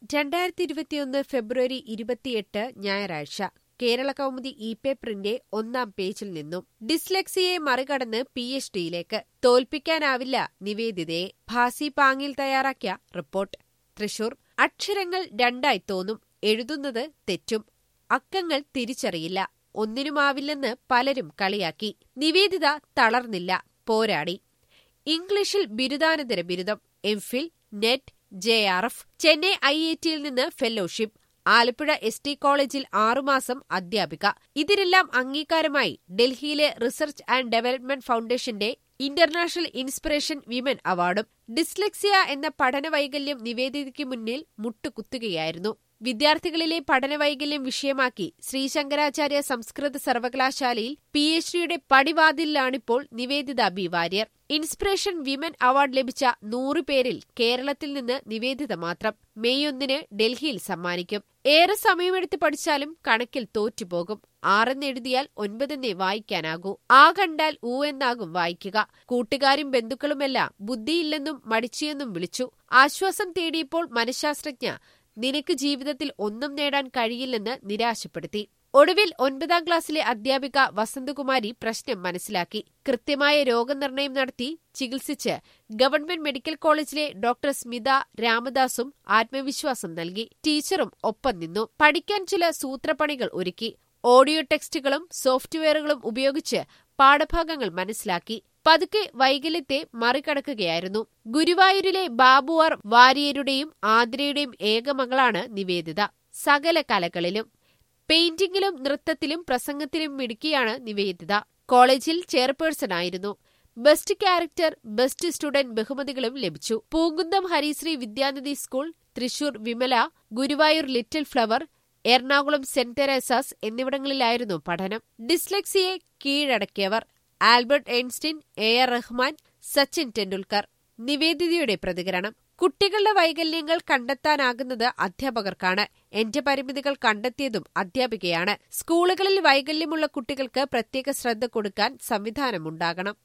രണ്ടായിരത്തി ഇരുപത്തിയൊന്ന് ഫെബ്രുവരി ഇരുപത്തിയെട്ട് ഞായറാഴ്ച കേരള കൗമുദി ഇ പേപ്പറിന്റെ ഒന്നാം പേജിൽ നിന്നും ഡിസ്ലെക്സിയെ മറികടന്ന് പി എച്ച് ഡിയിലേക്ക് തോൽപ്പിക്കാനാവില്ല നിവേദിതയെ ഭാസി പാങ്ങിൽ തയ്യാറാക്കിയ റിപ്പോർട്ട് തൃശൂർ അക്ഷരങ്ങൾ രണ്ടായി തോന്നും എഴുതുന്നത് തെറ്റും അക്കങ്ങൾ തിരിച്ചറിയില്ല ഒന്നിനുമാവില്ലെന്ന് പലരും കളിയാക്കി നിവേദിത തളർന്നില്ല പോരാടി ഇംഗ്ലീഷിൽ ബിരുദാനന്തര ബിരുദം MPhil NET J R F Chennai I I ടിയിൽ നിന്ന് ഫെലോഷിപ്പ് ആലപ്പുഴ എസ് ടി കോളേജിൽ ആറുമാസം അധ്യാപിക ഇതിനെല്ലാം അംഗീകാരമായി ഡൽഹിയിലെ റിസർച്ച് ആൻഡ് ഡെവലപ്മെന്റ് ഫൗണ്ടേഷന്റെ ഇന്റർനാഷണൽ ഇൻസ്പിറേഷൻ വിമൻ അവാർഡും ഡിസ്ലെക്സിയ എന്ന പഠനവൈകല്യം നിവേദിതയ്ക്ക് മുന്നിൽ മുട്ടുകുത്തുകയായിരുന്നു വിദ്യാർത്ഥികളിലെ പഠനവൈകല്യം വിഷയമാക്കി ശ്രീശങ്കരാചാര്യ സംസ്കൃത സർവകലാശാലയിൽ പി എച്ച് ഡിയുടെ പടിവാതിലിലാണിപ്പോൾ Niveditha B Warrier inspiration women award ലഭിച്ച നൂറ് പേരിൽ കേരളത്തിൽ നിന്ന് നിവേദിത മാത്രം മെയ് ഒന്നിന് ഡൽഹിയിൽ സമ്മാനിക്കും ഏറെ സമയമെടുത്ത് പഠിച്ചാലും കണക്കിൽ തോറ്റുപോകും ആറെന്നെഴുതിയാൽ ഒൻപതെന്നേ വായിക്കാനാകൂ ആ കണ്ടാൽ ഊ എന്നാകും വായിക്കുക കൂട്ടുകാരും ബന്ധുക്കളുമെല്ലാം ബുദ്ധിയില്ലെന്നും മടിച്ചിയെന്നും വിളിച്ചു ആശ്വാസം തേടിയപ്പോൾ മനഃശാസ്ത്രജ്ഞ നിനക്ക് ജീവിതത്തിൽ ഒന്നും നേടാൻ കഴിയില്ലെന്ന് നിരാശപ്പെടുത്തി ഒടുവിൽ ഒൻപതാം ക്ലാസ്സിലെ അധ്യാപിക വസന്തകുമാരി പ്രശ്നം മനസ്സിലാക്കി കൃത്യമായ രോഗനിർണയം നടത്തി ചികിത്സിച്ച് ഗവൺമെന്റ് മെഡിക്കൽ കോളേജിലെ ഡോക്ടർ സ്മിത രാമദാസും ആത്മവിശ്വാസം നൽകി ടീച്ചറും ഒപ്പം നിന്നു പഠിക്കാൻ ചില സൂത്രപ്പണികൾ ഒരുക്കി ഓഡിയോ ടെക്സ്റ്റുകളും സോഫ്റ്റ്വെയറുകളും ഉപയോഗിച്ച് പാഠഭാഗങ്ങൾ മനസ്സിലാക്കി പതുക്കെ വൈകല്യത്തെ മറികടക്കുകയായിരുന്നു ഗുരുവായൂരിലെ ബാബുവാർ വാരിയരുടെയും ആതിരയുടെയും ഏകമകളാണ് നിവേദിത സകല കലകളിലും പെയിന്റിംഗിലും നൃത്തത്തിലും പ്രസംഗത്തിലും മിടുക്കിയാണ് നിവേദിത കോളേജിൽ ചെയർപേഴ്സണായിരുന്നു ബെസ്റ്റ് ക്യാരക്ടർ ബെസ്റ്റ് സ്റ്റുഡന്റ് ബഹുമതികളും ലഭിച്ചു Poonkunnam Harisree Vidyanidhi school Thrissur Vimala Guruvayur little flower Ernakulam സെന്റ് തെരേസാസ് എന്നിവിടങ്ങളിലായിരുന്നു പഠനം ഡിസ്ലെക്സിയെ കീഴടക്കിയവർ Albert Einstein A R Rahman Sachin Tendulkar നിവേദിതയുടെ പ്രതികരണം കുട്ടികളുടെ വൈകല്യങ്ങൾ കണ്ടെത്താനാകുന്നത് അധ്യാപകർക്കാണ് എന്റെ പരിമിതികൾ കണ്ടെത്തിയതും അധ്യാപികയാണ് സ്കൂളുകളിൽ വൈകല്യമുള്ള കുട്ടികൾക്ക് പ്രത്യേക ശ്രദ്ധ കൊടുക്കാൻ സംവിധാനമുണ്ടാകണം